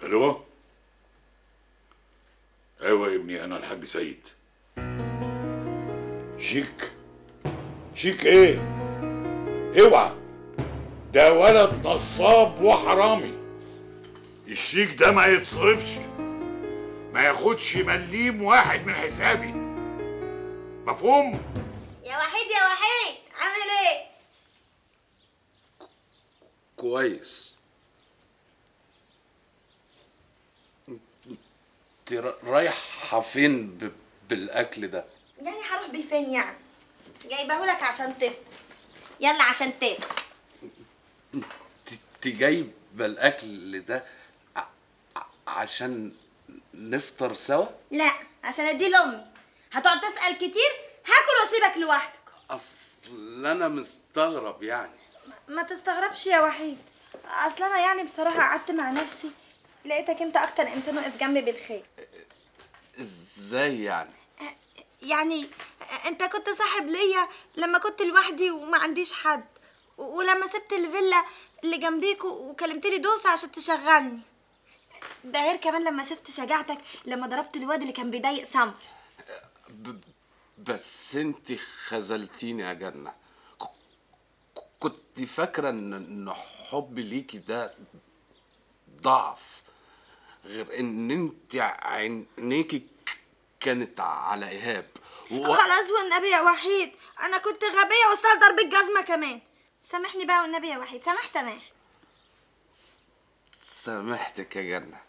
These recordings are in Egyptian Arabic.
الو ايوه يا ابني انا الحاج سيد شيك شيك ايه اوعى ده ولد نصاب وحرامي الشيك ده ما يتصرفش ما ياخدش مليم واحد من حسابي مفهوم يا وحيد يا وحيد عامل ايه كويس انت را- رايحة فين ب... بالأكل ده؟ يعني هروح بيه فين يعني جايبهولك عشان تفطر يلا عشان تاكل انت جايبة الأكل ده ع... ع- عشان نفطر سوا؟ لا عشان اديه لامي هتقعد تسال كتير هاكل واسيبك لوحدك أصل أنا مستغرب يعني ما تستغربش يا وحيد اصل انا يعني بصراحه قعدت مع نفسي لقيتك انت اكتر انسان واقف جنبي بالخير ازاي يعني؟ يعني انت كنت صاحب ليا لما كنت لوحدي وما عنديش حد و- ولما سبت الفيلا اللي جنبيكوا وكلمت لي دوسة عشان تشغلني ده غير كمان لما شفت شجاعتك لما ضربت الواد اللي كان بيضايق سمر ب... بس انت خذلتيني يا جنة ك- ك- كنت فاكرة ان ان حبي ليكي ده ضعف غير ان انت عينيكي ك- كانت على ايهاب و... خلاص والنبي يا وحيد انا كنت غبية واستاهل ضرب الجزمة كمان سامحني بقى والنبي يا وحيد سامح سامح سامحتك يا جنة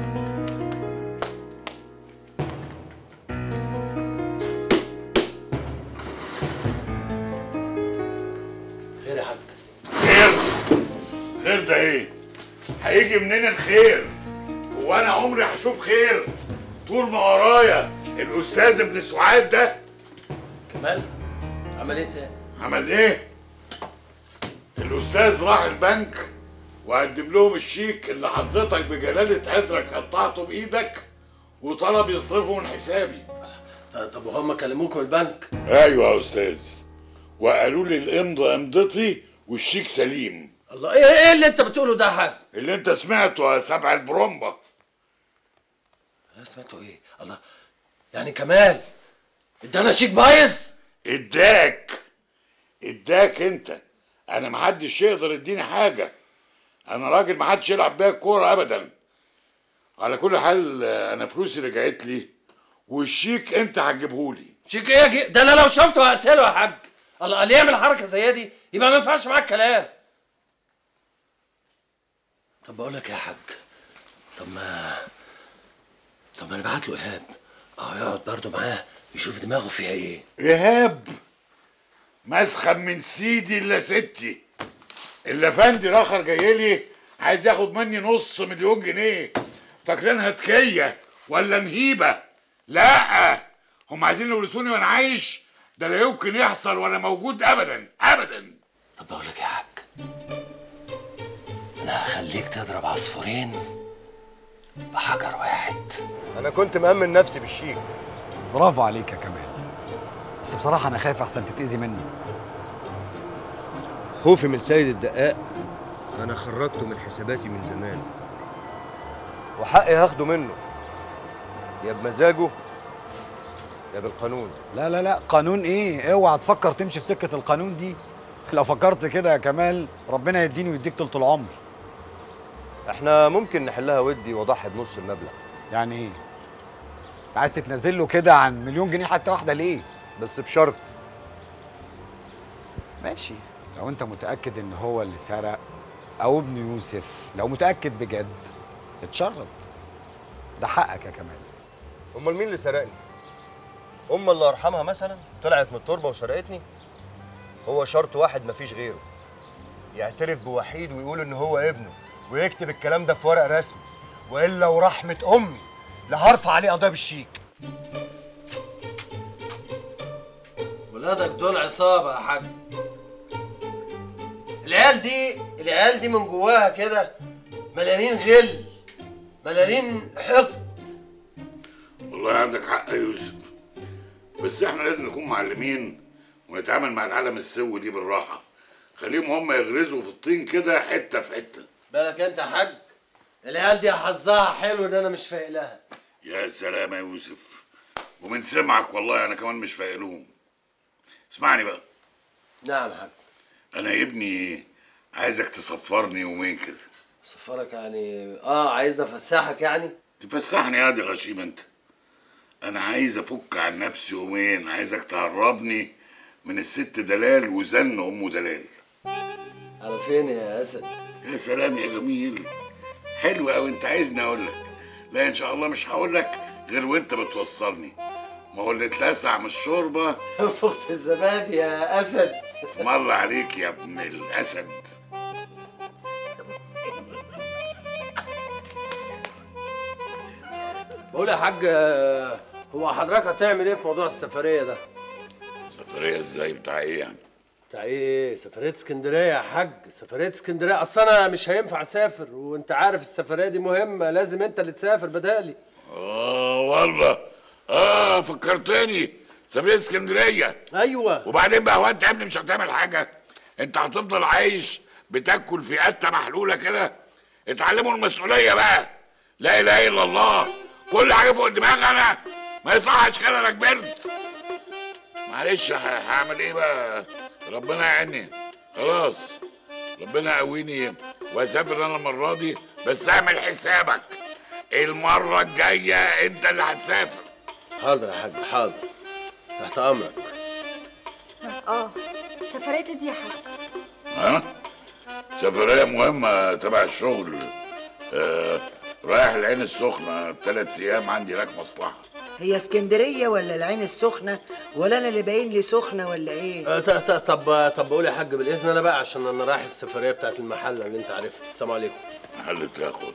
خير يا حاج خير خير ده ايه هيجي منين الخير هو انا عمري هشوف خير طول ما ورايا الاستاذ ابن سعاد ده كمال عمل ايه تاني عمل ايه الاستاذ راح البنك وقدم لهم الشيك اللي حضرتك بجلالة قدرك قطعته بايدك وطلب يصرفه من حسابي طب وهم كلموكم البنك ايوه يا استاذ وقالوا لي الامضه امضتي والشيك سليم الله ايه ايه اللي انت بتقوله ده يا حاج اللي انت سمعته يا سبع البرومبا انا سمعته ايه الله يعني كمال ادانا شيك بايظ اداك اداك انت انا محدش يقدر يديني حاجه انا راجل محدش يلعب بيا الكوره ابدا على كل حال آه، انا فلوسي رجعت لي والشيك انت هتجيبهولي شيك ايه جي- ده انا لو شفته هقتله يا حاج الله اللي يعمل حركه زي دي يبقى ما ينفعش معاك كلام طب بقول لك إيه يا حاج طب ما طب ما انا بعت له ايهاب اه يقعد برضه معاه يشوف دماغه فيها ايه ايهاب مسخن من سيدي الا ستي الا فندي راخر جاي لي عايز ياخد مني نص مليون جنيه فاكرينها تكيه ولا نهيبه لا هم عايزين يورثوني وانا عايش ده لا يمكن يحصل وانا موجود ابدا ابدا طب بقول لك إيه يا حاج انا هخليك تضرب عصفورين بحجر واحد انا كنت مأمن نفسي بالشيك برافو عليك يا كمال بس بصراحة أنا خايف أحسن تتأذي مني خوفي من سيد الدقاق انا خرجته من حساباتي من زمان وحقي هاخده منه يا بمزاجه يا بالقانون لا لا لا قانون إيه؟ اوعى تفكر تمشي في سكة القانون دي لو فكرت كده يا كمال ربنا يديني ويديك طول العمر احنا ممكن نحلها ودي واضحي بنص المبلغ يعني إيه؟ أنت عايز تتنازل له كده عن مليون جنيه حتى واحدة ليه؟ بس بشرط ماشي لو أنت متأكد إن هو اللي سرق أو ابن يوسف لو متأكد بجد اتشرط ده حقك يا كمال امال مين اللي سرقني ام الله يرحمها مثلا طلعت من التربه وسرقتني هو شرط واحد مفيش غيره يعترف بوحيد ويقول ان هو ابنه ويكتب الكلام ده في ورق رسمي والا ورحمه امي لا هرفع عليه قضيه بالشيك ولادك دول عصابة يا حاج العيال دي العيال دي من جواها كده مليانين غل مليانين حقد والله عندك حق يا يوسف بس احنا لازم نكون معلمين ونتعامل مع العالم السوي دي بالراحه خليهم هم يغرزوا في الطين كده حته في حته بالك انت يا حاج العيال دي حظها حلو ان انا مش فايق لها يا سلام يا يوسف ومن سمعك والله انا كمان مش فايق لهم اسمعني بقى نعم يا حاج انا يا ابني عايزك تسفرني يومين كده سفرك يعني اه عايزني افسحك يعني تفسحني يا دي غشيم انت انا عايز افك عن نفسي يومين عايزك تهربني من الست دلال وزن ام دلال على فين يا اسد يا سلام يا جميل حلو قوي انت عايزني اقول لك لا ان شاء الله مش هقول لك غير وانت بتوصلني ما هو اللي اتلسع من الشوربه فوق الزبادي يا اسد اسم الله عليك يا ابن الاسد بقول يا حاج آه، هو حضرتك هتعمل ايه في موضوع السفريه ده سفريه ازاي بتاع ايه يعني بتاع ايه سفريه اسكندريه يا حاج سفريه اسكندريه اصل انا مش هينفع اسافر وانت عارف السفريه دي مهمه لازم انت اللي تسافر بدالي اه والله اه فكرتني سفريه اسكندريه ايوه وبعدين بقى هو انت يا ابني مش هتعمل حاجه انت هتفضل عايش بتاكل في قته محلوله كده اتعلموا المسؤوليه بقى لا اله الا الله كل حاجه فوق دماغي انا ما يصحش كده انا كبرت معلش ه- هعمل ايه بقى ربنا يعيني خلاص ربنا يقويني واسافر انا المره دي بس اعمل حسابك المره الجايه انت اللي هتسافر حاضر يا حاج حاضر تحت امرك اه سفريتي دي يا حاج ها سفرية مهمة تبع الشغل آه رايح العين السخنة ثلاث أيام عندي هناك مصلحة هي اسكندريه ولا العين السخنه ولا انا اللي باين لي سخنه ولا ايه آه، ط- ط- طب طب بقول يا حاج بالاذن انا بقى عشان انا رايح السفريه بتاعت المحله اللي انت عارفها السلام عليكم محل تاخد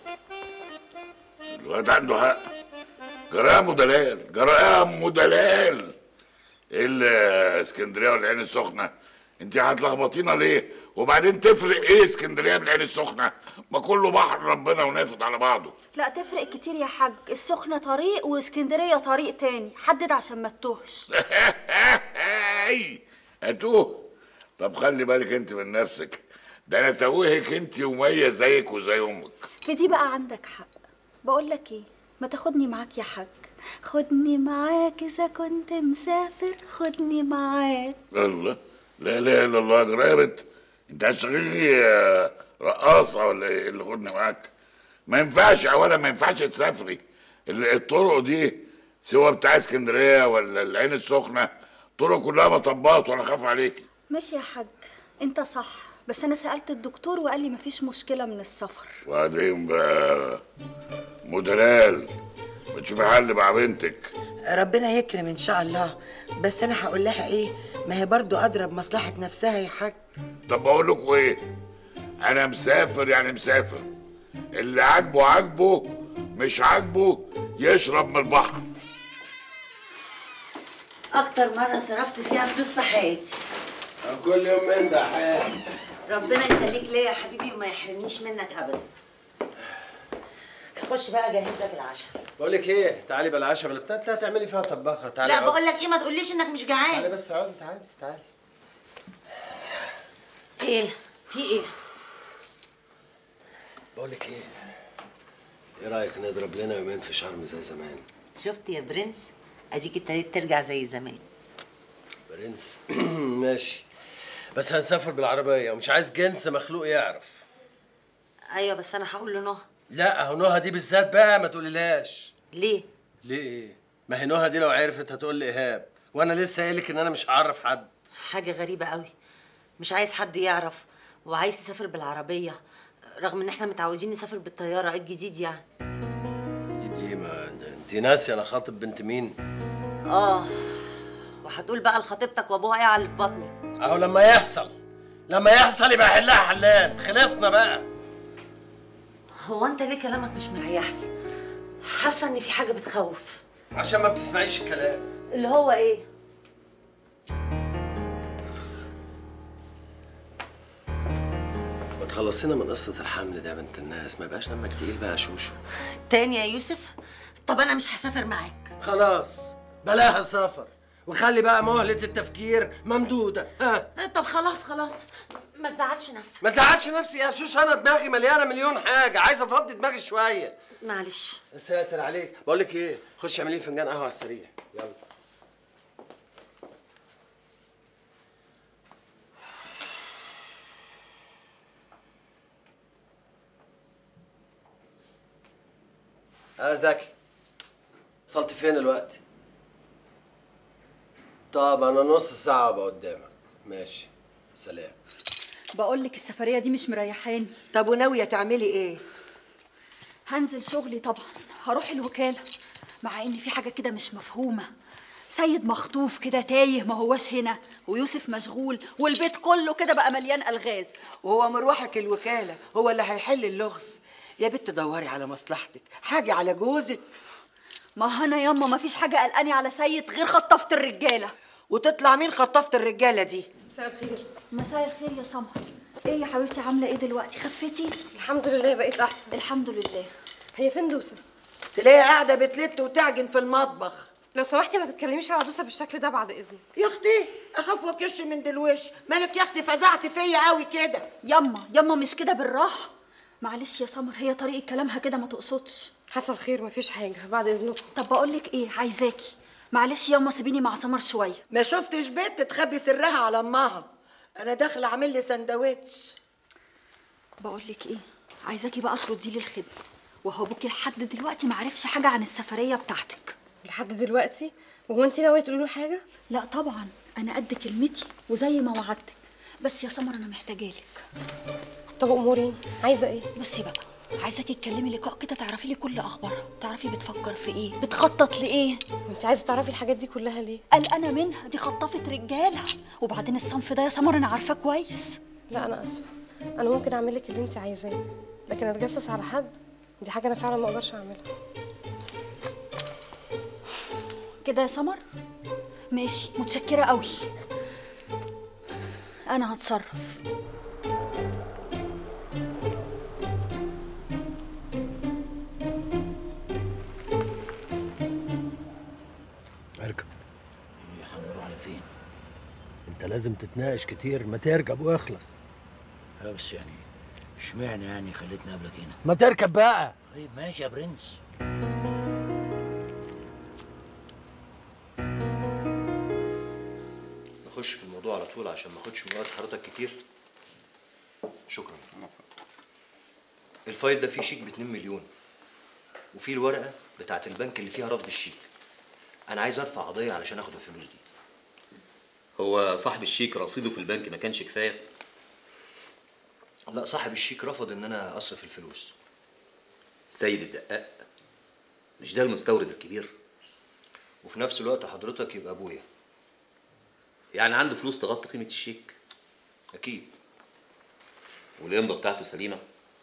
الواد عنده حق جرام دلال جرام دلال ايه اللي اسكندرية والعين السخنة انت هتلخبطينا ليه وبعدين تفرق ايه اسكندرية من العين السخنة ما كله بحر ربنا ونافد على بعضه لا تفرق كتير يا حاج السخنة طريق واسكندرية طريق تاني حدد عشان ما تتوهش اي اتوه طب خلي بالك انت من نفسك ده انا توهك انت ومية زيك وزي امك في دي بقى عندك حق بقول لك ايه ما تاخدني معاك يا حاج خدني معاك اذا كنت مسافر خدني معاك الله لا لا الا الله جرابت انت هتشغلني آه، رقاصه ولا ايه اللي خدني معاك ما ينفعش اولا ما ينفعش تسافري ال- الطرق دي سواء بتاع اسكندريه ولا العين السخنه طرق كلها مطبات وانا خاف عليكي ماشي يا حاج انت صح بس انا سألت الدكتور وقال لي مفيش مشكلة من السفر وبعدين بقى مدلال بتشوفي حل مع بنتك ربنا يكرم ان شاء الله بس انا هقول لها ايه ما هي برضو اضرب مصلحه نفسها يا حاج طب بقول لكم ايه انا مسافر يعني مسافر اللي عاجبه عاجبه مش عاجبه يشرب من البحر اكتر مره صرفت فيها فلوس في حياتي كل يوم من ده حياتي ربنا يخليك ليا يا حبيبي وما يحرمنيش منك ابدا خش بقى اجهز لك العشاء بقول لك ايه تعالي بقى العشاء بلا بتاع بتاع تعملي فيها طباخه تعالي لا اقعدي. بقول لك ايه ما تقوليش انك مش تعالي جعان بس اقعدي تعالي تعالي ايه في ايه بقول لك ايه ايه رايك نضرب لنا يومين في شرم زي زمان شفت يا برنس اديك ابتديت ترجع زي زمان برنس ماشي بس هنسافر بالعربيه ومش عايز جنس مخلوق يعرف ايوه بس انا هقول لنهى لا اهو نهى دي بالذات بقى ما تقوليلاش ليه ليه ايه ما هي نهى دي لو عرفت هتقول لي ايهاب وانا لسه قايل لك ان انا مش هعرف حد حاجه غريبه قوي مش عايز حد يعرف وعايز يسافر بالعربيه رغم ان احنا متعودين نسافر بالطياره ايه الجديد يعني دي دي ما ده انت ناسي انا خاطب بنت مين اه وهتقول بقى لخطيبتك وابوها ايه على اللي في بطني اهو لما يحصل لما يحصل يبقى حلها حلال خلصنا بقى هو انت ليه كلامك مش مريحني حاسه ان في حاجه بتخوف عشان ما بتسمعيش الكلام اللي هو ايه ما تخلصينا من قصه الحمل ده يا بنت الناس ما يبقاش دمك تقيل بقى يا شوشو تاني يا يوسف طب انا مش هسافر معاك خلاص بلاها سفر وخلي بقى مهلة التفكير ممدودة ها طب خلاص خلاص ما تزعلش نفسك ما زعلش نفسي يا شوش انا دماغي مليانه مليون حاجه عايز افضي دماغي شويه معلش يا ساتر عليك بقول لك ايه خش اعملي لي فنجان قهوه على السريع يلا اه زكي وصلت فين الوقت طب انا نص ساعه ابقى قدامك ماشي سلام بقول لك السفريه دي مش مريحاني طب وناويه تعملي ايه هنزل شغلي طبعا هروح الوكاله مع ان في حاجه كده مش مفهومه سيد مخطوف كده تايه ما هواش هنا ويوسف مشغول والبيت كله كده بقى مليان الغاز وهو مروحك الوكاله هو اللي هيحل اللغز يا بنت دوري على مصلحتك حاجه على جوزك ما انا ياما ما فيش حاجه قلقاني على سيد غير خطفت الرجاله وتطلع مين خطفت الرجاله دي مساء الخير مساء الخير يا سمر ايه يا حبيبتي عامله ايه دلوقتي خفتي الحمد لله بقيت احسن الحمد لله هي فين دوسه تلاقيها قاعده بتلت وتعجن في المطبخ لو سمحتي ما تتكلميش على دوسه بالشكل ده بعد اذنك يا اختي اخاف وكش من دلوش مالك يا اختي فزعت فيا قوي كده ياما ياما مش كده بالراحه معلش يا سمر هي طريقه كلامها كده ما تقصدش حصل خير مفيش حاجه بعد اذنكم طب بقول لك ايه عايزاكي معلش ياما سيبيني مع سمر شويه ما شفتش بنت تخبي سرها على امها انا داخله اعمل لي سندوتش بقول لك ايه عايزاكي بقى تردي لي الخدمه وهو ابوكي لحد دلوقتي ما عرفش حاجه عن السفريه بتاعتك لحد دلوقتي وهو انت ناويه تقولي له حاجه لا طبعا انا قد كلمتي وزي ما وعدتك بس يا سمر انا محتاجالك طب امورين عايزه ايه بصي بقى عايزاكي تكلمي لقاء كده تعرفي لي كل اخبارها تعرفي بتفكر في ايه بتخطط لايه انت عايزه تعرفي الحاجات دي كلها ليه قلقانه منها دي خطفت رجاله وبعدين الصنف ده يا سمر انا عارفاه كويس لا انا اسفه انا ممكن اعمل لك اللي انت عايزاه لكن اتجسس على حد دي حاجه انا فعلا ما اقدرش اعملها كده يا سمر ماشي متشكره قوي انا هتصرف اركب ايه هنروح على فين انت لازم تتناقش كتير ما تركب واخلص اه بس يعني اشمعنى يعني خليتني قبلك هنا ما تركب بقى طيب ماشي يا برنس نخش في الموضوع على طول عشان ما اخدش من وقت حضرتك كتير شكرا الفايل ده فيه شيك ب 2 مليون وفيه الورقه بتاعت البنك اللي فيها رفض الشيك انا عايز ارفع قضيه علشان اخد الفلوس دي هو صاحب الشيك رصيده في البنك ما كانش كفايه لا صاحب الشيك رفض ان انا اصرف الفلوس سيد الدقاق مش ده المستورد الكبير وفي نفس الوقت حضرتك يبقى ابويا يعني عنده فلوس تغطي قيمه الشيك اكيد والامضه بتاعته سليمه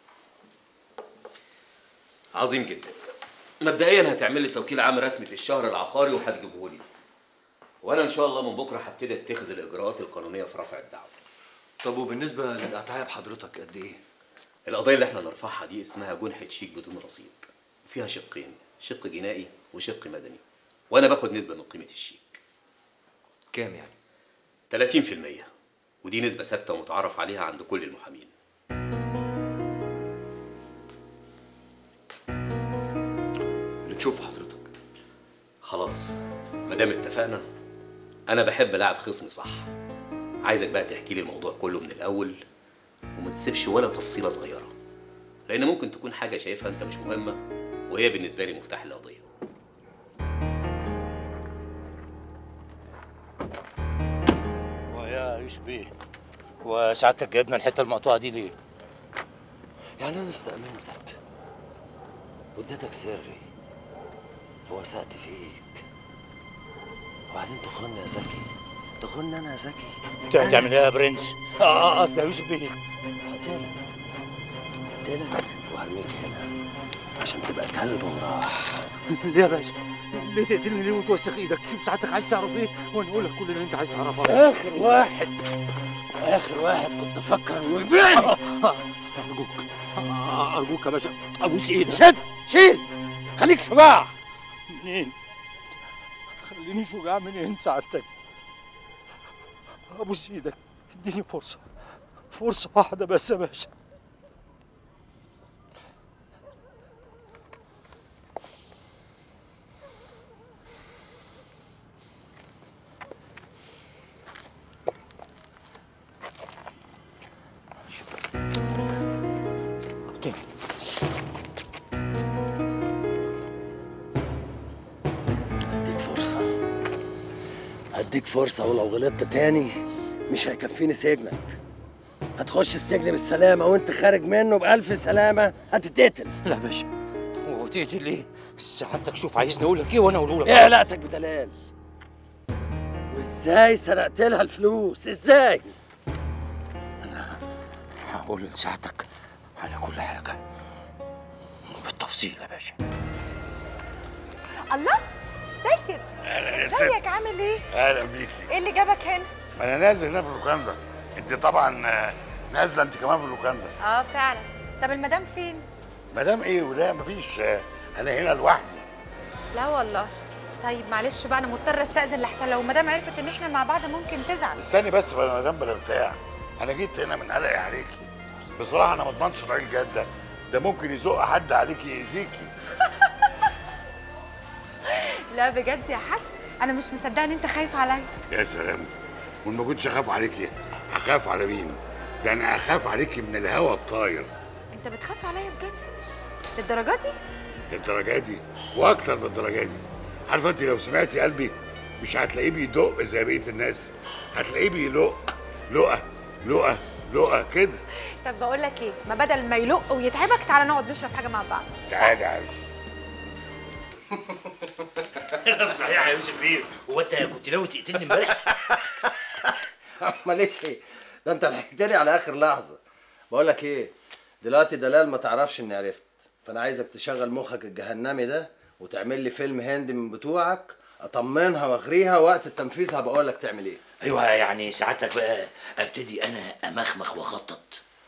عظيم جدا مبدئيا هتعمل لي توكيل عام رسمي في الشهر العقاري وهتجيبه لي وانا ان شاء الله من بكره هبتدي اتخذ الاجراءات القانونيه في رفع الدعوه طب وبالنسبه للاتعاب حضرتك قد ايه القضيه اللي احنا نرفعها دي اسمها جنحه شيك بدون رصيد فيها شقين شق جنائي وشق مدني وانا باخد نسبه من قيمه الشيك كام يعني 30% ودي نسبه ثابته ومتعارف عليها عند كل المحامين اللي تشوفه حضرتك خلاص ما دام اتفقنا انا بحب العب خصمي صح عايزك بقى تحكي لي الموضوع كله من الاول وما تسيبش ولا تفصيله صغيره لان ممكن تكون حاجه شايفها انت مش مهمه وهي بالنسبه لي مفتاح القضيه ويا ايش بيه وسعادتك جايبنا الحته المقطوعه دي ليه يعني انا استأمنتك واديتك سري ووثقت فيك وبعدين تخن يا زكي تخن انا يا زكي انت هتعمل ايه يا برنس اه اه اصل يا يوسف بيه هقتلك هقتلك وهرميك هنا عشان تبقى كلب وراح ليه يا باشا ليه تقتلني ليه وتوسخ ايدك شوف ساعتك عايز تعرف ايه وانا اقول لك كل اللي انت عايز تعرفه اخر واحد اخر واحد كنت افكر انه يبيعني ارجوك آه، ارجوك يا باشا ابوس ايدك شد شيل خليك شجاع منين خليني شجاع منين سعادتك ابوس ايدك اديني فرصه فرصة واحدة بس يا باشا اديك فرصة اديك فرصة ولو غلطت تاني مش هيكفيني سجنك هتخش السجن بالسلامة وانت خارج منه بألف سلامة هتتقتل لا باشا هو تقتل ليه؟ سعادتك شوف عايزني اقول لك ايه وانا اقوله لك ايه علاقتك بدلال؟ وازاي سرقت لها الفلوس؟ ازاي؟ هقول لسعادتك على كل حاجة بالتفصيل يا باشا الله سيد اهلا يا ازيك ست عامل ايه؟ اهلا بيكي ايه اللي جابك هنا؟ ما انا نازل هنا في اللوكاندا انت طبعا آه، نازله انت كمان في اللوكاندا اه فعلا طب المدام فين؟ مدام ايه ولا مفيش آه، انا هنا لوحدي لا والله طيب معلش بقى انا مضطره استاذن لحسن لو مدام عرفت ان احنا مع بعض ممكن تزعل استني بس بلا مدام بلا بتاع انا جيت هنا من قلقي عليكي بصراحه انا ما اضمنش راجل جد ده ممكن يزق حد عليكي يأذيكي لا بجد يا حاج انا مش مصدقه ان انت خايف عليا يا سلام وما كنتش اخاف عليكي هخاف على مين ده انا اخاف عليكي من الهوا الطاير انت بتخاف عليا بجد للدرجه دي للدرجه دي واكتر من الدرجه دي عارفه انت لو سمعتي قلبي مش هتلاقيه بيدق زي بقيه الناس هتلاقيه بيلق لقه لقه لقه كده طب بقول لك ايه ما بدل ما يلق ويتعبك تعالى نقعد نشرب حاجه مع بعض تعالي يا حبيبتي صحيح يا يوسف بيه هو انت كنت ناوي تقتلني امبارح؟ امال ايه؟ ده انت لحقتني على اخر لحظة بقول لك ايه؟ دلوقتي دلال ما تعرفش اني عرفت فانا عايزك تشغل مخك الجهنمي ده وتعمل لي فيلم هندي من بتوعك اطمنها واغريها وقت التنفيذ هبقول لك تعمل ايه ايوه يعني ساعتك بقى ابتدي انا امخمخ واخطط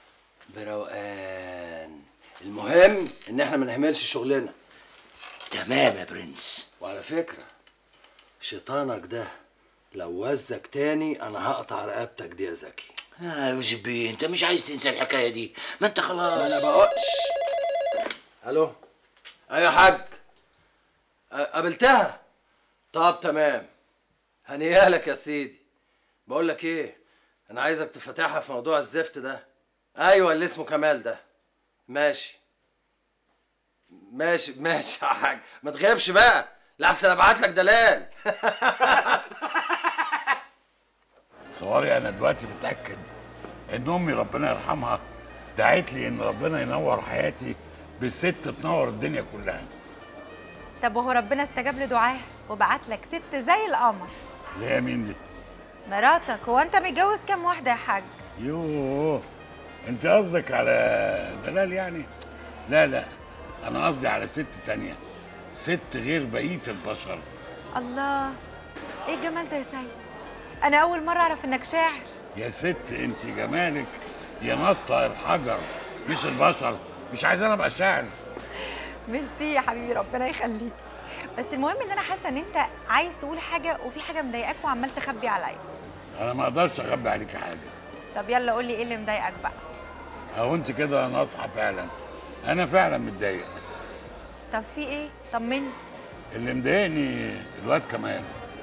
بروقان المهم ان احنا ما نهملش شغلنا تمام يا برنس وعلى فكرة شيطانك ده لو وزك تاني انا هقطع رقبتك دي يا زكي اه يا يوسف بيه انت مش عايز تنسى الحكايه دي ما انت ما خلاص انا بقولش الو ايوه يا حاج أ- قابلتها طب تمام هنيالك يا سيدي بقول لك ايه انا عايزك تفتحها في موضوع الزفت ده ايوه اللي اسمه كمال ده ماشي ماشي ماشي يا حاج ما تغيبش بقى لحسن ابعت لك دلال صوري انا دلوقتي متاكد ان امي ربنا يرحمها دعت لي ان ربنا ينور حياتي بست تنور الدنيا كلها طب وهو ربنا استجاب لدعاه وبعت لك ست زي القمر اللي هي مين دي مراتك هو انت متجوز كام واحده يا حاج يوه انت قصدك على دلال يعني لا لا انا قصدي على ست تانية ست غير بقيه البشر الله ايه الجمال ده يا سيد انا اول مره اعرف انك شاعر يا ست انت جمالك ينطق الحجر مش البشر مش عايز انا ابقى شاعر ميرسي يا حبيبي ربنا يخليك بس المهم ان انا حاسه ان انت عايز تقول حاجه وفي حاجه مضايقاك وعمال تخبي عليا انا ما اقدرش اخبي عليكي حاجه طب يلا قول لي ايه اللي مضايقك بقى اهو انت كده ناصحه فعلا انا فعلا متضايق طب في ايه طمني اللي مضايقني الواد كمال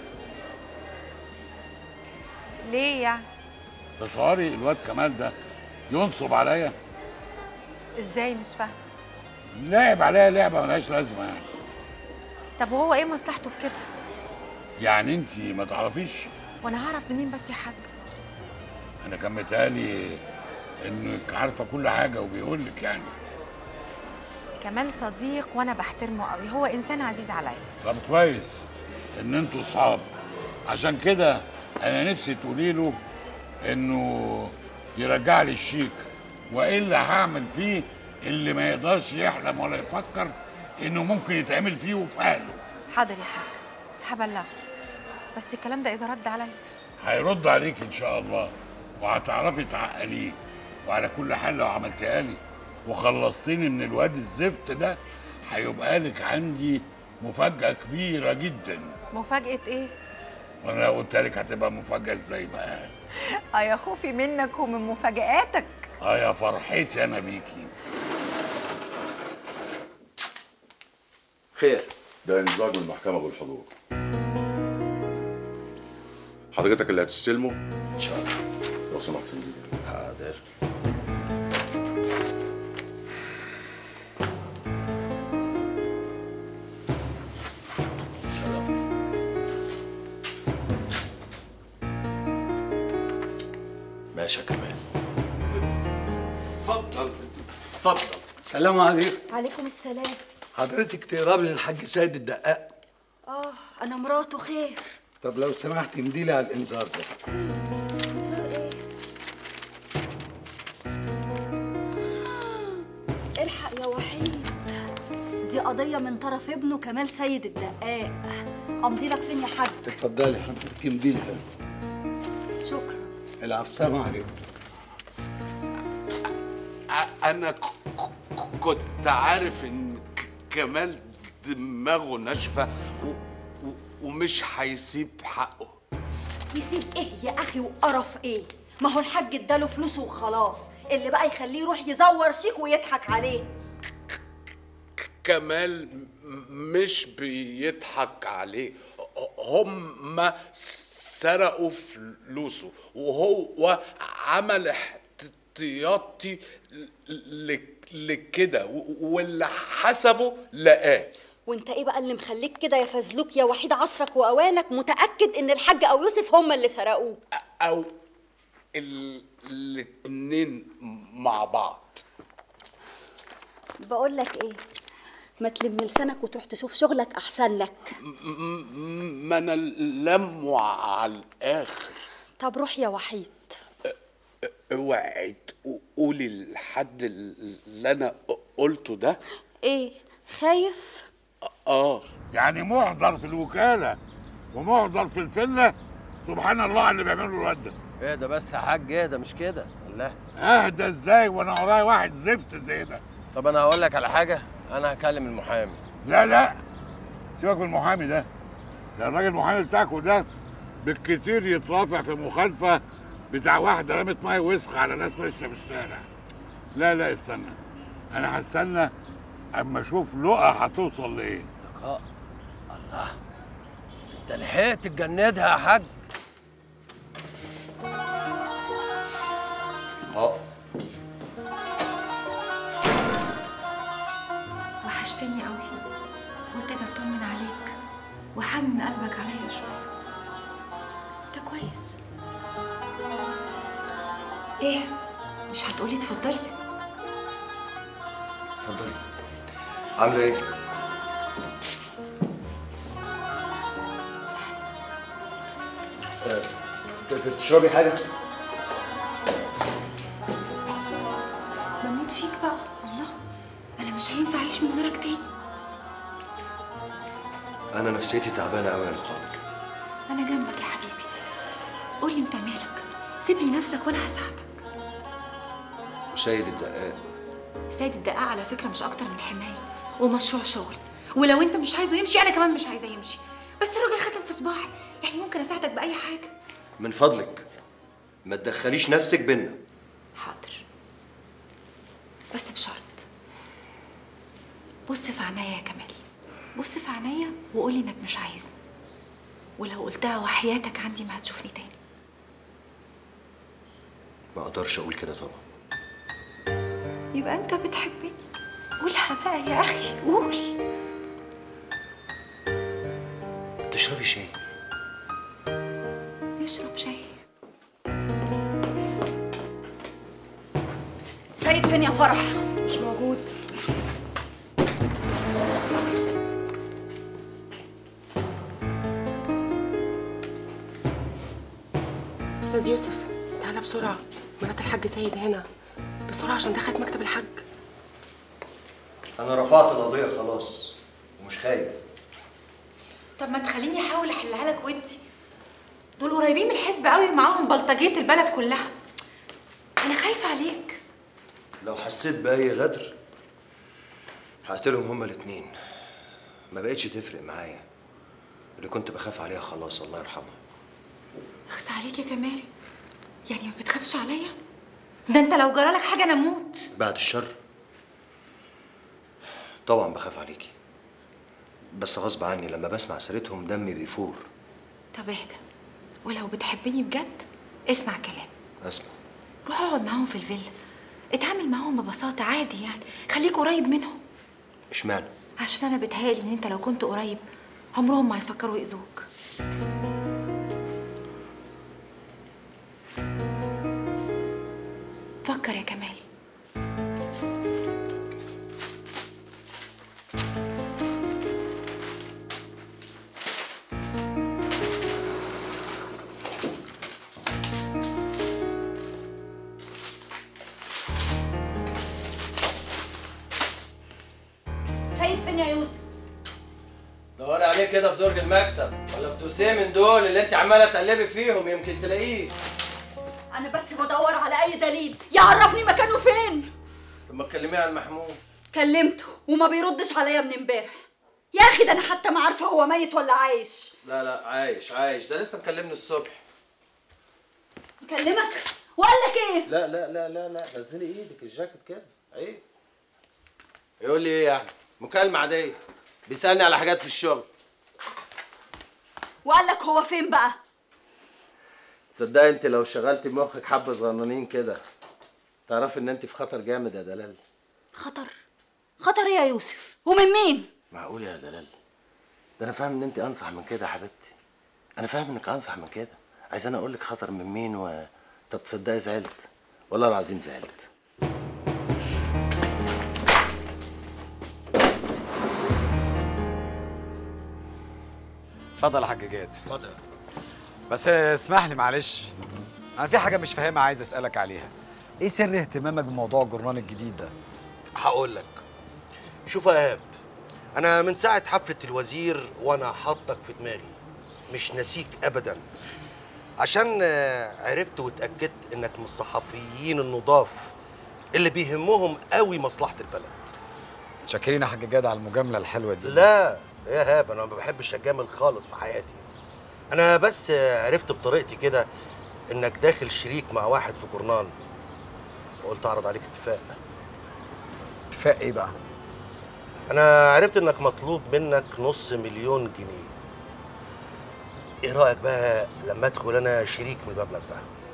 ليه يعني تصوري الواد كمال ده ينصب عليا ازاي مش فاهم لعب عليا لعبه ملهاش لازمه يعني طب وهو ايه مصلحته في كده يعني انت ما تعرفيش وانا هعرف منين بس يا حاج انا كان متهيألي انك عارفه كل حاجه وبيقول لك يعني كمال صديق وانا بحترمه قوي هو انسان عزيز عليا طب كويس ان انتوا صحاب عشان كده انا نفسي تقولي له انه يرجع لي الشيك والا هعمل فيه اللي ما يقدرش يحلم ولا يفكر انه ممكن يتعمل فيه وفي اهله حاضر يا حاج هبلغه بس الكلام ده اذا رد عليا هيرد عليك ان شاء الله وهتعرفي تعقليه وعلى كل حال لو عملتها لي وخلصتني من الواد الزفت ده هيبقى لك عندي مفاجأة كبيرة جدا مفاجاه ايه وانا لو قلت لك هتبقى مفاجاه ازاي بقى اه يا خوفي منك ومن مفاجآتك اه يا فرحتي انا بيكي خير ده انزاج من المحكمة بالحضور حضرتك اللي هتستلمه؟ ان شاء الله لو سمحت حاضر ماشي يا كمال اتفضل اتفضل السلام عليكم عليكم السلام حضرتك تقرب لي الحاج سيد الدقاق اه انا مراته خير طب لو سمحت امدي لي على الانذار ده انذار ايه الحق يا وحيد دي قضية من طرف ابنه كمال سيد الدقاق امضي لك فين يا حاج اتفضلي حضرتك امدي لي حلو شكرا العفو سلام عليكم انا ك- ك- كنت عارف ان ك- كمال دماغه ناشفه و- و- ومش هيسيب حقه يسيب ايه يا اخي وقرف ايه ما هو الحاج اداله فلوسه وخلاص اللي بقى يخليه يروح يزور شيك ويضحك عليه كمال م- مش بيضحك عليه هم سرقوا فلوسه وهو عمل احتياطي ل- لكده و- واللي حسبه لقاه وانت ايه بقى اللي مخليك كده يا فزلوك يا وحيد عصرك واوانك متاكد ان الحاج او يوسف هم اللي سرقوه او ال- الاتنين مع بعض بقول لك ايه ما تلم لسانك وتروح تشوف شغلك احسن لك م- م- ما انا لموا على الاخر طب روح يا وحيد اوعي تقولي لحد اللي انا قلته ده ايه خايف اه يعني محضر في الوكاله ومحضر في الفله سبحان الله على اللي بيعمله الواد ده ايه ده بس يا حاج ايه ده مش كده الله اهدى ازاي وانا ورايا واحد زفت زي ده طب انا هقول لك على حاجه انا هكلم المحامي لا لا سيبك من المحامي ده ده الراجل المحامي بتاعكوا ده بالكتير يترافع في مخالفه بتاع واحده رمت ميه وسخ على ناس ماشيه في الشارع لا لا استنى انا هستنى اما اشوف لقى هتوصل لايه اه الله انت لحقت تجندها يا حاج اه وحشتني قوي قلت اجي اطمن عليك وحنن قلبك عليا شويه انت كويس ايه مش هتقولي اتفضلي اتفضلي عامله ايه آه، ت- تشربي حاجه بموت فيك بقى الله انا مش هينفع اعيش من غيرك تاني انا نفسيتي تعبانه قوي يا لقاء انا جنبك يا حبيبي قولي انت مالك سيب لي نفسك وانا هساعدك وسيد الدقاق سيد الدقاق على فكره مش اكتر من حمايه ومشروع شغل ولو انت مش عايزه يمشي انا كمان مش عايزه يمشي بس الراجل ختم في صباعي يعني ممكن اساعدك باي حاجه من فضلك ما تدخليش نفسك بينا حاضر بس بشرط بص في عينيا يا كمال بص في عينيا وقولي انك مش عايزني ولو قلتها وحياتك عندي ما هتشوفني تاني ما اقدرش اقول كده طبعا يبقى انت بتحبني قولها بقى يا اخي قول تشربي شاي نشرب شاي سيد فين يا فرح مش موجود استاذ يوسف تعالى بسرعه مرات الحاج سيد هنا بسرعه عشان دخلت مكتب الحاج انا رفعت القضيه خلاص ومش خايف طب ما تخليني احاول احلها لك ودي دول قريبين من الحزب قوي ومعاهم بلطجيه البلد كلها انا خايفه عليك لو حسيت باي غدر هقتلهم هما الاتنين ما بقتش تفرق معايا اللي كنت بخاف عليها خلاص الله يرحمها اخس عليك يا كمال يعني ما بتخافش عليا ده انت لو جرالك حاجه انا اموت بعد الشر طبعا بخاف عليكي بس غصب عني لما بسمع سيرتهم دمي بيفور طب اهدى ولو بتحبني بجد اسمع كلام اسمع روح اقعد معاهم في الفيلا اتعامل معاهم ببساطه عادي يعني خليك قريب منهم اشمعنى عشان انا بتهيألي ان انت لو كنت قريب عمرهم ما هيفكروا يأذوك فكر يا كمال سيد فين يا يوسف دوري عليه كده في درج المكتب ولا في دوسيه من دول اللي انت عماله تقلبي فيهم يمكن تلاقيه انا بس بدور على اي دليل يعرفني مكانه فين طب ما تكلميه عن محمود كلمته وما بيردش عليا من امبارح يا اخي ده انا حتى ما عارفه هو ميت ولا عايش لا لا عايش عايش ده لسه مكلمني الصبح كلمك وقال لك ايه لا لا لا لا لا نزلي ايدك الجاكيت كده عيب يقول لي ايه يعني مكالمة عادية بيسألني على حاجات في الشغل وقال لك هو فين بقى تصدقي انت لو شغلتي مخك حبة صغننين كده تعرفي ان انت في خطر جامد يا دلال خطر خطر ايه يا يوسف ومن مين معقول يا دلال ده انا فاهم ان انت انصح من كده يا حبيبتي انا فاهم انك انصح من كده عايز انا اقول لك خطر من مين و طب تصدقي زعلت والله العظيم زعلت اتفضل يا حاج جاد اتفضل بس اسمح لي معلش انا في حاجه مش فاهمها عايز اسالك عليها ايه سر اهتمامك بموضوع الجرنان الجديد ده هقول لك شوف يا ايهاب انا من ساعه حفله الوزير وانا حاطك في دماغي مش ناسيك ابدا عشان آه، عرفت واتاكدت انك من الصحفيين النضاف اللي بيهمهم قوي مصلحه البلد شاكرين يا حاج جاد على المجامله الحلوه دي لا يا هاب انا ما بحبش اجامل خالص في حياتي انا بس آه، عرفت بطريقتي كده انك داخل شريك مع واحد في جورنال فقلت اعرض عليك اتفاق اتفاق ايه بقى انا عرفت انك مطلوب منك نص مليون جنيه ايه رايك بقى لما ادخل انا شريك من المبلغ ده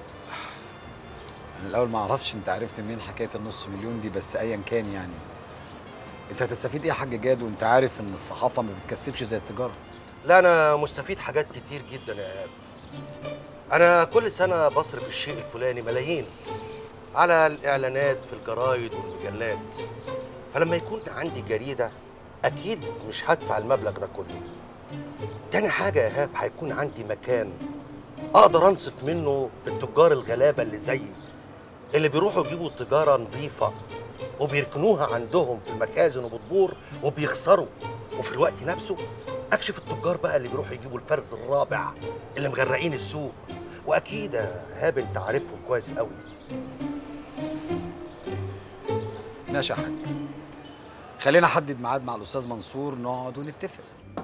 انا الاول ما اعرفش انت عرفت منين حكايه النص مليون دي بس ايا كان يعني انت هتستفيد ايه يا حاج جاد وانت عارف ان الصحافه ما بتكسبش زي التجاره لا انا مستفيد حاجات كتير جدا يا ايهاب انا كل سنه بصرف الشيء الفلاني ملايين على الاعلانات في الجرايد والمجلات فلما يكون عندي جريده اكيد مش هدفع المبلغ ده كله تاني حاجه يا ايهاب هيكون عندي مكان اقدر انصف منه التجار الغلابه اللي زيي اللي بيروحوا يجيبوا تجاره نظيفه وبيركنوها عندهم في المخازن وبتبور وبيخسروا وفي الوقت نفسه اكشف التجار بقى اللي بيروحوا يجيبوا الفرز الرابع اللي مغرقين السوق واكيد يا هاب انت عارفهم كويس قوي ماشي يا حاج خلينا احدد ميعاد مع الاستاذ منصور نقعد ونتفق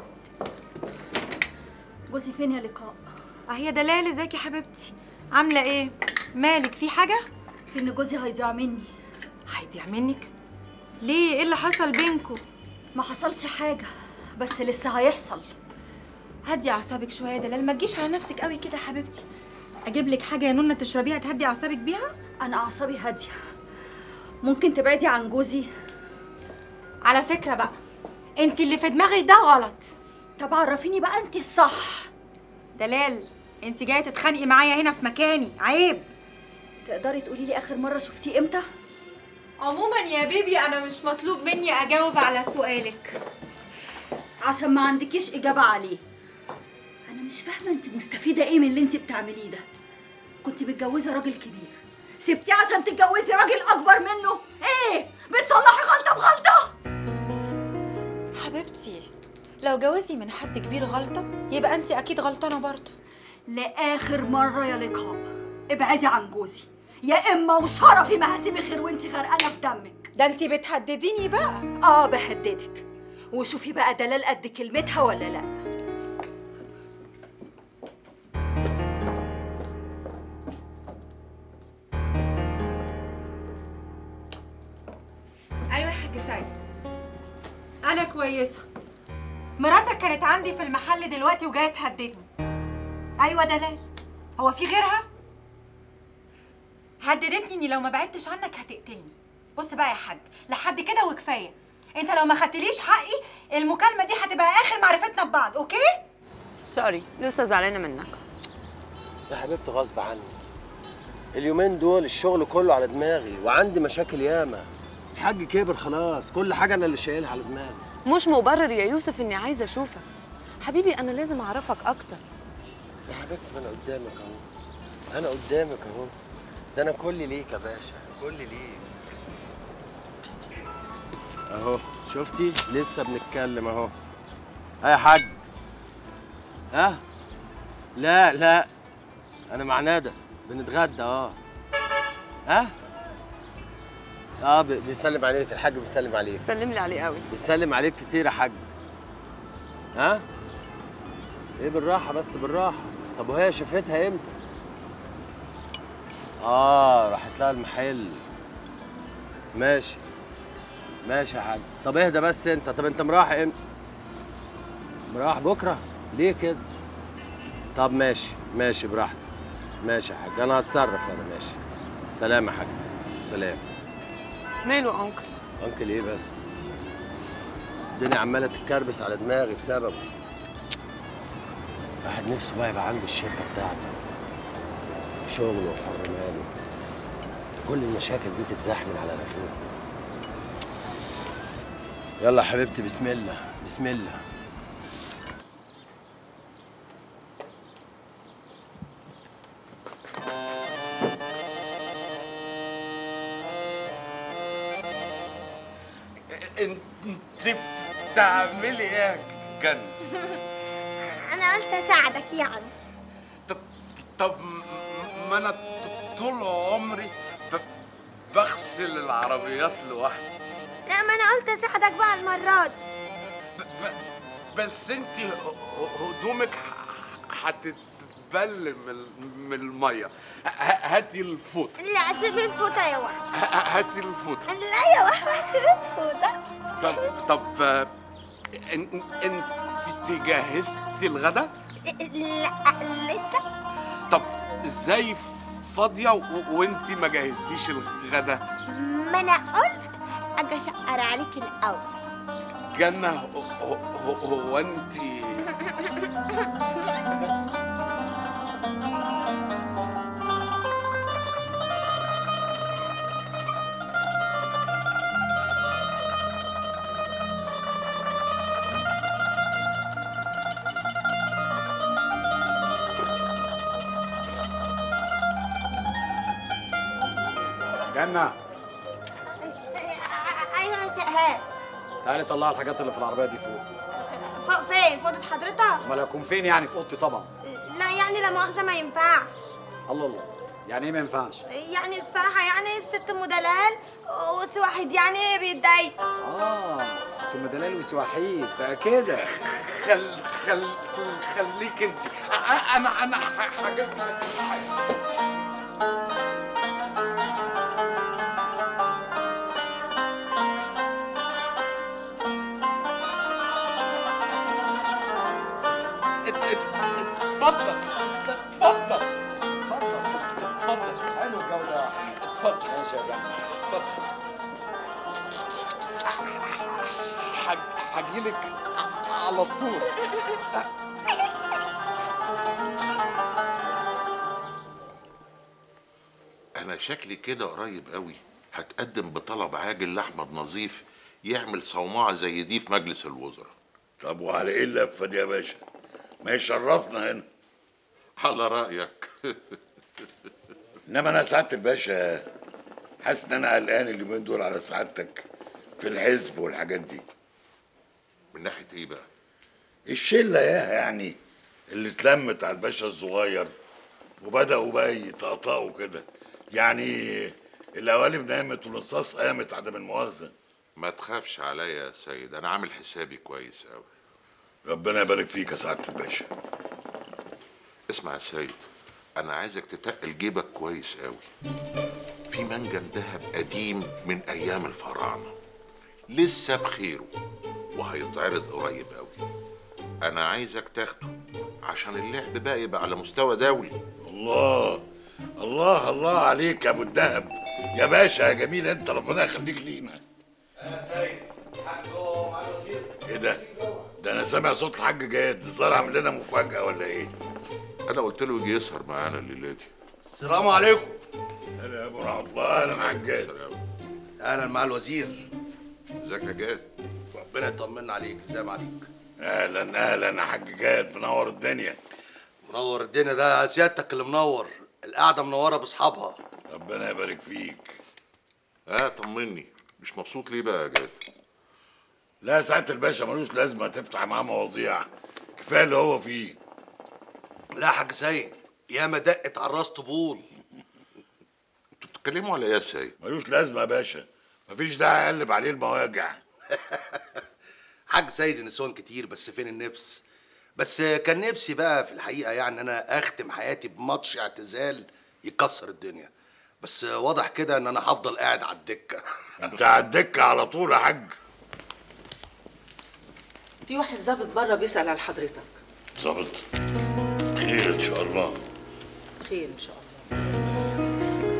جوزي فين يا لقاء هي دلال ازيك يا حبيبتي عامله ايه مالك في حاجه في ان جوزي هيضيع مني هيضيع منك ليه ايه اللي حصل بينكم ما حصلش حاجه بس لسه هيحصل هدي اعصابك شويه يا دلال ما تجيش على نفسك قوي كده يا حبيبتي اجيب لك حاجه يا نونه تشربيها تهدي اعصابك بيها انا اعصابي هاديه ممكن تبعدي عن جوزي على فكره بقى انت اللي في دماغك ده غلط طب عرفيني بقى انت الصح دلال انت جايه تتخانقي معايا هنا في مكاني عيب تقدري تقولي لي اخر مره شفتيه امتى عموما يا بيبي انا مش مطلوب مني اجاوب على سؤالك عشان ما عندكيش اجابه عليه انا مش فاهمه انت مستفيده ايه من اللي انت بتعمليه ده كنت متجوزه راجل كبير سبتيه عشان تتجوزي راجل اكبر منه ايه بتصلحي غلطه بغلطه حبيبتي لو جوازي من حد كبير غلطه يبقى انت اكيد غلطانه برضه لاخر مره يا لقاء ابعدي عن جوزي يا اما وشرفي ما هسيبك غير وانت غرقانه في دمك ده انت بتهدديني بقى اه بهددك وشوفي بقى دلال قد كلمتها ولا لا ايوه يا حاج سعيد انا كويسه مراتك كانت عندي في المحل دلوقتي وجايه تهددني ايوه دلال هو في غيرها هددتني اني لو ما بعدتش عنك هتقتلني بص بقى يا حاج لحد كده وكفايه انت لو ما خدتليش حقي المكالمه دي هتبقى اخر معرفتنا ببعض اوكي سوري لسه زعلانه منك يا حبيبتي غصب عني اليومين دول الشغل كله على دماغي وعندي مشاكل ياما الحاج كبر خلاص كل حاجه انا اللي شايلها على دماغي مش مبرر يا يوسف اني عايزه اشوفك حبيبي انا لازم اعرفك اكتر يا حبيبتي ما انا قدامك اهو انا قدامك اهو ده انا كلي ليك يا باشا كلي ليك اهو شفتي لسه بنتكلم اهو ها يا حاج ها لا لا انا مع ندى بنتغدى اه ها اه بي- بيسلم عليك الحاج بيسلم عليك سلم لي عليه قوي بتسلم عليك كتير يا حاج ها ايه بالراحه بس بالراحه طب وهي شافتها امتى اه راحت لها المحل ماشي ماشي يا حاج طب اهدى بس انت طب انت مراح امتى مراح بكره ليه كده طب ماشي ماشي براحتك ماشي يا حاج انا هتصرف انا ماشي سلام يا حاج سلام ماله انكل انكل ايه بس الدنيا عماله تتكربس على دماغي بسببه واحد نفسه بقى يبقى عنده الشركه بتاعته شغله وحر ماله كل المشاكل دي تتزحمل على رفيق يلا يا حبيبتي بسم الله بسم الله انت بتعملي ايه يا جن انا قلت اساعدك يعني طب ما انا طول عمري ب- بغسل العربيات لوحدي لا ما انا قلت اساعدك بقى المره دي بس انت هدومك ح- هتتبل من من الميه ه- هاتي الفوطه لا سيب الفوطه يا واحد ه- هاتي الفوطه لا يا واحد سيب الفوطه طب طب آه، ان- انت جهزتي الغدا لا لسه طب ازاي فاضيه و- وانت ما جهزتيش الغدا ما انا قلت اجي اشقر عليك الاول جنة هو, هو, هو انت جنة ايوه يا سهاد تعالي طلعي الحاجات اللي في العربية دي فوق فوق فين فوضى حضرتك امال هكون فين يعني في اوضتي طبعا لا يعني لا مؤاخذه ما ينفعش الله الله يعني ايه ما ينفعش يعني الصراحه يعني الست ام دلال وسي واحد يعني بيتضايق اه ست ام دلال وسواحيد بقى كده خل خل خليك انت أ- انا انا ح- هجيب لك ات- ات- اتفضل اتفضل اتفضل اتفضل حلو الجو ده اتفضل ماشي يا جنة اتفضل ح- هجيلك على طول انا شكلي كده قريب قوي هتقدم بطلب عاجل لاحمد نظيف يعمل صومعه زي دي في مجلس الوزراء طب وعلى ايه اللفه دي يا باشا ما يشرفنا هنا على رايك انما انا سعاده الباشا حاسس ان انا قلقان اليومين دول على سعادتك في الحزب والحاجات دي من ناحيه ايه بقى الشله ياها يعني اللي اتلمت على الباشا الصغير وبداوا بقى يطقطقوا كده يعني القوالب نامت والرصاص قامت عدم المؤاخذه ما تخافش عليا يا سيد انا عامل حسابي كويس قوي ربنا يبارك فيك يا سعاده الباشا اسمع يا سيد انا عايزك تتقل جيبك كويس قوي في منجم ذهب قديم من ايام الفراعنه لسه بخيره وهيتعرض قريب قوي انا عايزك تاخده عشان اللعب بقى يبقى على مستوى دولي الله الله الله عليك يا ابو الدهب يا باشا يا جميل انت ربنا يخليك لينا ايه ده ده انا سامع صوت الحاج جاد الظاهر عامل لنا مفاجاه ولا ايه انا قلت له يجي يسهر معانا الليله دي السلام عليكم سلام ورحمه الله اهلا حاج جاد اهلا مع الوزير ازيك يا جاد ربنا يطمنا عليك ازاي ما عليك اهلا اهلا يا حاج جاد منور الدنيا منور الدنيا ده سيادتك اللي منور القعده منوره باصحابها ربنا يبارك فيك اه طمني مش مبسوط ليه بقى يا جاد لا سعاده الباشا ملوش لازمه تفتح معاه مواضيع كفايه اللي هو فيه لا يا حاج سيد ياما دقت على الراس طبول بتتكلموا على ايه يا سيد ملوش لازمه يا باشا مفيش داعي اقلب عليه المواجع حاج سيد النسوان كتير بس فين النفس بس كان نفسي بقى في الحقيقه يعني انا اختم حياتي بماتش اعتزال يكسر الدنيا بس واضح كده ان انا هفضل قاعد على الدكه انت على الدكه على طول يا حاج في واحد ظابط بره بيسأل على حضرتك ظابط خير ان شاء الله خير ان شاء الله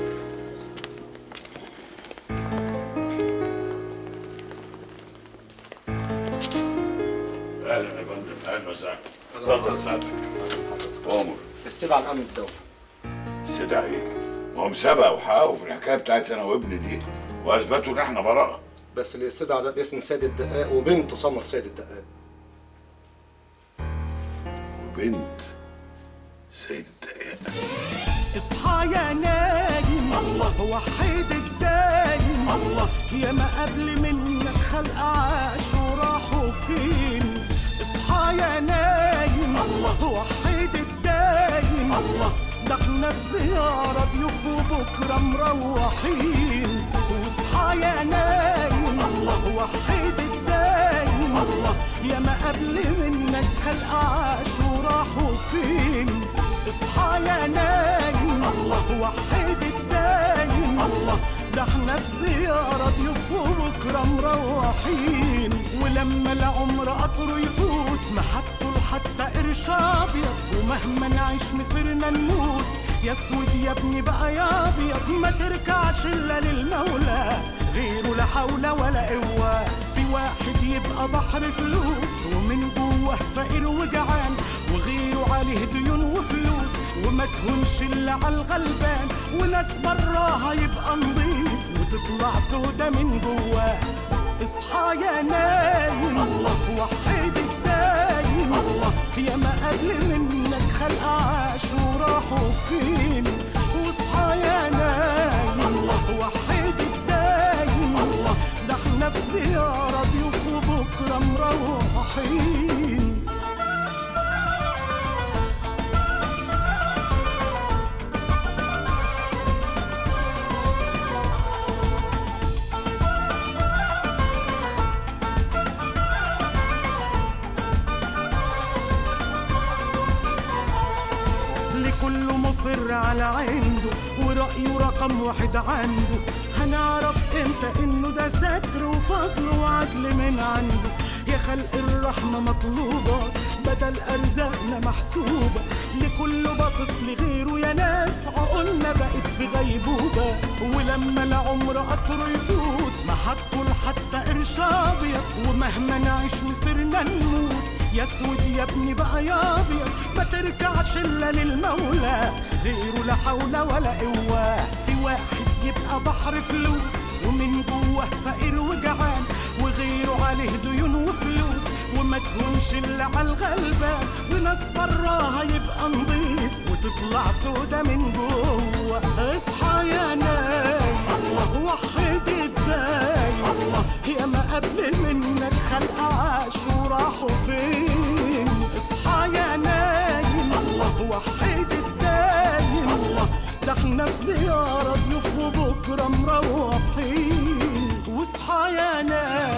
اهلا يا فندم اهلا وسهلا اتفضل سعادتك عمر استدعى الامن الدولي استدعى ايه؟ ما هو مسابقه وحققوا في الحكايه بتاعت انا وابني دي واثبتوا ان احنا براءه بس الاستدعاء ده باسم سيد الدقاق وبنته سمر سيد الدقاق وبنت سيد الدقاق اصحى يا نايم الله وحيد الدايم الله يا ما قبل منك خلق عاش وراحوا فين اصحى يا نايم الله وحيد الدايم الله ده احنا في زيارة ضيوف وبكرة مروحين واصحى يا نايم الله وحيد الدايم الله يا ما قبل منك خلق عاش وراحوا فين اصحى يا نايم الله وحيد الدايم الله ده احنا في زيارة ضيوف وبكرة مروحين ولما العمر قطره يفوت محطه لحتى قرش ابيض ومهما نعيش مصيرنا نموت يا اسود يا ابني بقى يا ابيض ما تركعش الا للمولى غيره لا حول ولا قوه في واحد يبقى بحر فلوس ومن جوه فقير وجعان وغيره عليه ديون وفلوس وما تهونش الا على الغلبان وناس براها يبقى نضيف وتطلع سودا من جواه اصحى يا نايم الله وحيد الدايم الله يا ما قبل منك خلق عاش وراحوا فين واصحى يا نايم الله وحيد الدايم الله ده احنا في زيارة ضيوف وبكرة مروحين لكل مصر على عنده ورأيه رقم واحد عنده هنعرف امتى انه ده ستر وفضل وعدل من عنده يا خلق الرحمة مطلوبة بدل أرزاقنا محسوبة لكل باصص لغيره يا ناس عقولنا بقت في غيبوبة ولما العمر قطره يفوت محطه لحتى قرش أبيض ومهما نعيش مصيرنا نموت يا اسود يا ابني بقى يا ابيض ما تركعش الا للمولى غيره لا حول ولا قوه في واحد يبقى بحر فلوس ومن جوه فقير وجعان وغيره عليه ديون وفلوس وما تهونش الا على الغلبان وناس براها يبقى نضيف وتطلع سودا من جوه اصحى يا نايم الله وحد الدايم الله يا ما قبل منك خلق عاش وراحوا فين اصحى يا نايم الله وحد الدايم الله ده احنا في زيارة ضيوف وبكرة مروحين واصحى يا نايم